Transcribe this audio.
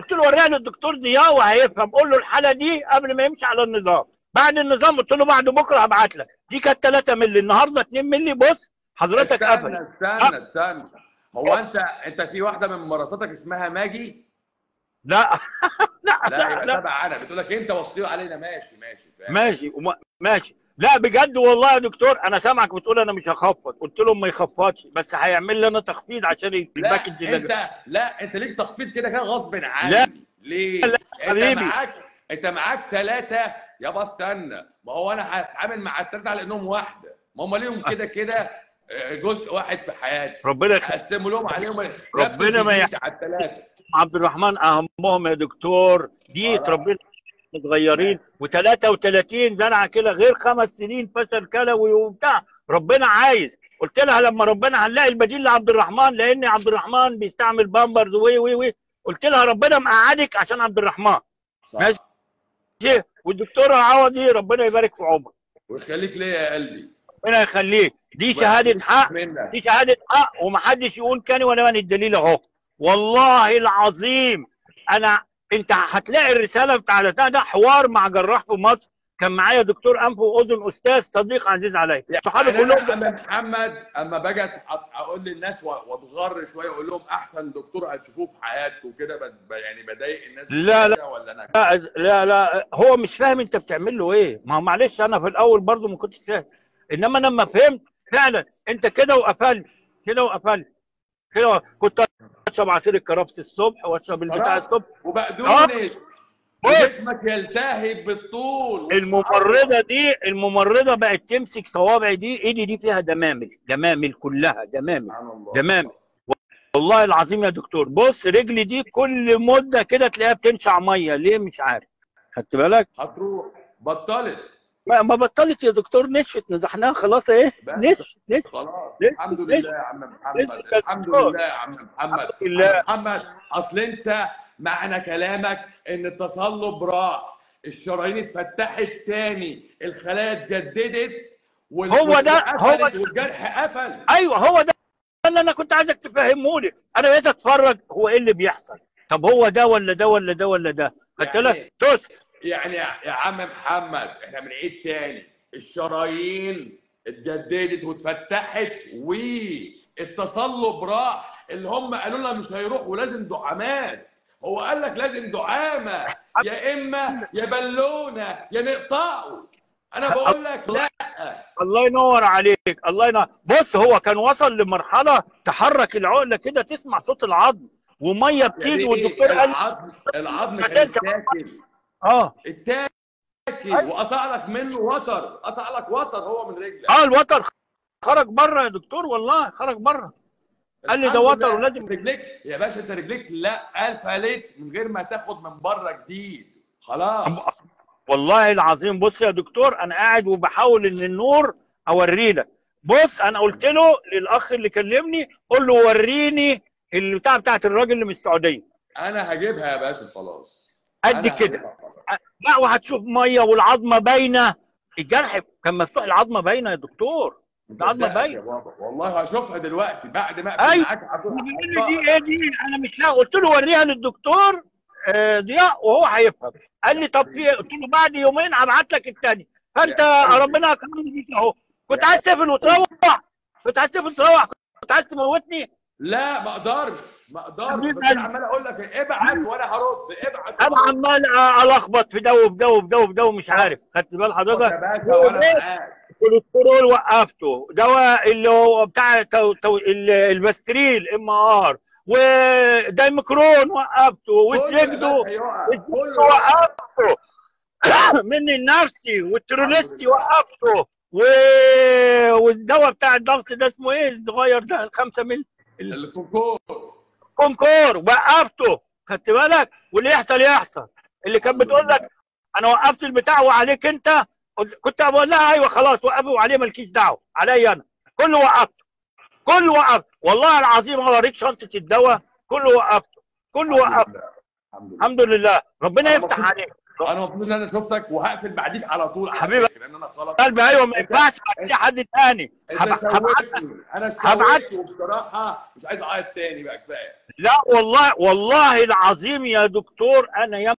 قلت له وريها للدكتور ضياء وهيفهم قول له الحاله دي قبل ما يمشي على النظام بعد النظام قلت له بعد بكره هبعت لك دي كانت 3 مللي النهارده 2 مللي بص حضرتك قفل استنى استنى استنى هو انت انت في واحده من مراتاتك اسمها ماجي لا لا لا لا, يبقى لا. تبع انا بتقول لك انت وصيه علينا ماشي ماشي فاهم ماشي وما ماشي لا بجد والله يا دكتور انا سامعك بتقول انا مش هخفض قلت له ما يخفضش بس هيعمل لي انا تخفيض عشان لا الباكج اللي انت لا انت ليك تخفيض كده كده غصب عني لا. ليه؟ لا، انت حبيبي. معاك انت معاك ثلاثه يابا استنى ما هو انا هتعامل مع الثلاثه على انهم واحده ما هم ليهم كده كده آه، جزء واحد في حياتي ربنا يخليك هقسم لهم عليهم ربنا ما نفس على الثلاثه عبد الرحمن اهمهم يا دكتور دي خلاص. ربنا متغيرين و33 زرعه كده غير خمس سنين فشل كلوي وبتاع ربنا عايز قلت لها لما ربنا هنلاقي البديل لعبد الرحمن لان عبد الرحمن بيستعمل بامبرز وي وي وي قلت لها ربنا مقعدك عشان عبد الرحمن صح. ماشي. جه والدكتوره عوضي ربنا يبارك في عمرك ويخليك ليا يا قلبي ربنا يخليك دي شهاده حق منك دي شهاده حق ومحدش يقول كان ولا من الدليل اهو والله العظيم انا انت هتلاقي الرساله بتاع ده ده حوار مع جراح في مصر كان معايا دكتور انف واذن استاذ صديق عزيز عليا صحابي يعني كلهم انا اما محمد اما باجي أت- اقول للناس و- واتغر شويه اقول لهم احسن دكتور هتشوفوه في حياتكم كده ب- ب- يعني بضايق الناس لا، لا. كده ولا انا لا لا لا هو مش فاهم انت بتعمل له ايه ما هو معلش انا في الاول برضو ما كنتش فاهم انما لما فهمت فعلا انت كده وقفلت كده وقفلت كده و- كنت اشرب عصير الكرفس الصبح واشرب البتاع خلاص. الصبح وبقدونس بص. جسمك يلتهب بالطول الممرضه دي الممرضه بقت تمسك صوابعي دي ايدي دي فيها دمامل دمامل كلها دمامل سبحان الله. دمامل والله العظيم يا دكتور بص رجلي دي كل مده كده تلاقيها بتنشع ميه ليه مش عارف خدت بالك هتروح بطلت ما, ما بطلت يا دكتور نشفت نزحناها خلاص ايه بس. نشفت نشفت خلاص ليه؟ الحمد ليه؟ لله يا عم محمد ليه؟ الحمد دكتور. لله يا عم محمد الحمد لله. عم محمد اصل انت معنى كلامك ان التصلب راح الشرايين اتفتحت تاني الخلايا اتجددت وال- هو ده- واتقفلت هو- والجرح قفل ايوه هو ده اللي انا كنت عايزك تفهمه لي انا بقيت اتفرج هو ايه اللي بيحصل طب هو ده ولا ده ولا ده ولا ده قلت يعني- لك توس يعني يا يا عم محمد احنا بنعيد تاني الشرايين اتجددت واتفتحت والتصلب راح اللي هم قالوا لنا مش هيروح ولازم دعامات هو قال لك لازم دعامه يا اما يا بالونه يا نقطعه انا بقول لك لا الله ينور عليك الله ينور بص هو كان وصل لمرحله تحرك العقله كده تسمع صوت العظم وميه بتيجي والدكتور قال العظم العظم ما كان تنسى. اتاكل اه اتاكل وقطع لك منه وتر قطع لك وتر هو من رجلك اه الوتر خرج بره يا دكتور والله خرج بره قال لي ده الحمد وتر لله. ولازم رجليك يا باشا انت رجليك لا قفلت من غير ما تاخد من بره جديد خلاص والله العظيم بص يا دكتور انا قاعد وبحاول ان النور اوري لك بص انا قلت له للاخ اللي كلمني قول له وريني البتاع بتاعت الراجل اللي من السعوديه انا هجيبها يا باشا خلاص قد أنا كده هجيبها خلاص. لا وهتشوف ميه والعظمه باينه الجرح كان مفتوح العظمه باينه يا دكتور العظمه صدقك يا باينه بابا والله هشوفها دلوقتي بعد ما اقفل أيوة. معاك هتروح بيقول لي دي ايه دي انا مش لاقي قلت له وريها للدكتور آه، ضياء وهو هيفهم قال لي طب في إيه؟ قلت له بعد يومين هبعت لك الثاني فانت يا قلبي. ربنا اكرمني بيك اهو كنت يا عايز تقفل وتروح كنت عايز تقفل وتروح كنت عايز تموتني لا ما اقدرش ما اقدرش حبيب بس انا قلبي. عمال اقول لك ابعت وانا هرد ابعت انا عمال الخبط في ده وفي ده وفي ده وفي ده ومش عارف خدت بال يا حضرتك باشا وانا معاك الكوليسترول وقفته دواء اللي هو بتاع تو تو ال- البستريل ام ار ودايمكرون وقفته وسجدو كله يا باشا يقع. وسجدو كله يقع. وقفته من النفسي والتروليستي لله. وقفته و... والدواء بتاع الضغط ده اسمه ايه الصغير ده الخمسة مل الكونكور كونكور وقفته خدت بالك واللي يحصل يحصل اللي كانت بتقول لك انا وقفت البتاع وعليك انت قلت- كنت بقول لها ايوه خلاص وقفوا وعليه مالكيش دعوه عليا انا كله وقفته كله وقف والله العظيم اوريك شنطه الدواء كله وقفته كله وقف الحمد لله الحمد لله ربنا أنا يفتح مبسوط. عليك انا المفروض ان انا شفتك وهقفل بعديك على طول على حبيبي. فكرة، لان انا خلاص قلبي ايوه ما ينفعش بعد حد تاني انت هب- هبعت سويتني انا هبعت- سويت وبصراحه مش عايز اعيط تاني بقى كفايه لا والله والله العظيم يا دكتور انا